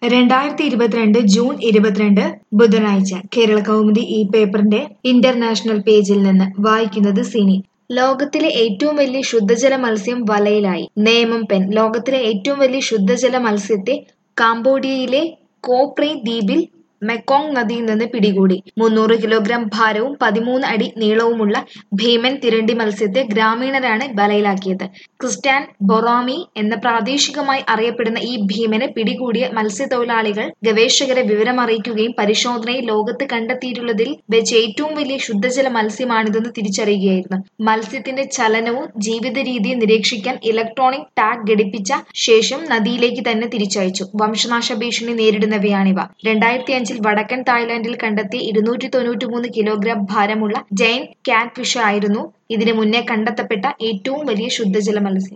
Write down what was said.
രണ്ടായിരത്തി ഇരുപത്തിരണ്ട് ജൂൺ ഇരുപത്തിരണ്ട് ബുധനാഴ്ച കേരള കൗമുദി ഈ പേപ്പറിന്റെ ഇന്റർനാഷണൽ പേജിൽ നിന്ന് വായിക്കുന്നത് സിനി ലോകത്തിലെ ഏറ്റവും വലിയ ശുദ്ധജല മത്സ്യം വലയിലായി നേമം പെൻ ലോകത്തിലെ ഏറ്റവും വലിയ ശുദ്ധജല മത്സ്യത്തെ കാംബോഡിയയിലെ കോപ്രി ദ്വീപിൽ മെക്കോങ് നദിയിൽ നിന്ന് പിടികൂടി മുന്നൂറ് കിലോഗ്രാം ഭാരവും പതിമൂന്ന് അടി നീളവുമുള്ള ഭീമൻ തിരണ്ടി മത്സ്യത്തെ ഗ്രാമീണരാണ് വലയിലാക്കിയത് ക്രിസ്റ്റാൻ ബൊറാമി എന്ന പ്രാദേശികമായി അറിയപ്പെടുന്ന ഈ ഭീമനെ പിടികൂടിയ മത്സ്യത്തൊഴിലാളികൾ ഗവേഷകരെ വിവരമറിയിക്കുകയും പരിശോധനയിൽ ലോകത്ത് കണ്ടെത്തിയിട്ടുള്ളതിൽ വെച്ച് ഏറ്റവും വലിയ ശുദ്ധജല മത്സ്യമാണിതെന്ന് തിരിച്ചറിയുകയായിരുന്നു മത്സ്യത്തിന്റെ ചലനവും ജീവിത രീതിയും നിരീക്ഷിക്കാൻ ഇലക്ട്രോണിക് ടാഗ് ഘടിപ്പിച്ച ശേഷം നദിയിലേക്ക് തന്നെ തിരിച്ചയച്ചു വംശനാശ ഭീഷണി നേരിടുന്നവയാണിവ രണ്ടായിരത്തി അഞ്ചിൽ വടക്കൻ തായ്ലാന്റിൽ കണ്ടെത്തിയ ഇരുന്നൂറ്റി തൊണ്ണൂറ്റി മൂന്ന് കിലോഗ്രാം ഭാരമുള്ള ജൈൻ ക്യാറ്റ് ഫിഷ് ആയിരുന്നു ഇതിനു മുന്നേ കണ്ടെത്തപ്പെട്ട ഏറ്റവും വലിയ ശുദ്ധജല മത്സ്യം